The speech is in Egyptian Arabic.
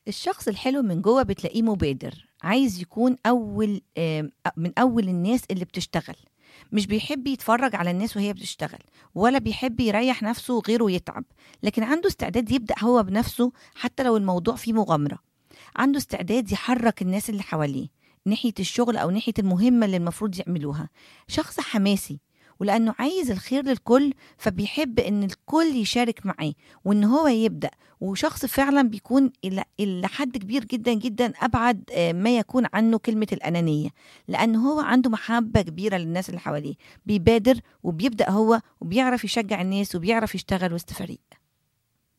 الشخص الحلو من جوه بتلاقيه مبادر عايز يكون اول آم، من اول الناس اللي بتشتغل مش بيحب يتفرج على الناس وهي بتشتغل ولا بيحب يريح نفسه غيره يتعب لكن عنده استعداد يبدأ هو بنفسه حتى لو الموضوع فيه مغامرة عنده استعداد يحرك الناس اللي حواليه ناحية الشغل أو ناحية المهمة اللي المفروض يعملوها شخص حماسي ولأنه عايز الخير للكل فبيحب إن الكل يشارك معاه وإن هو يبدأ وشخص فعلا بيكون إلى إلى حد كبير جدا جدا أبعد آه، ما يكون عنه كلمة الأنانية لأن هو عنده محبة كبيرة للناس اللي حواليه بيبادر وبيبدأ هو وبيعرف يشجع الناس وبيعرف يشتغل وسط فريق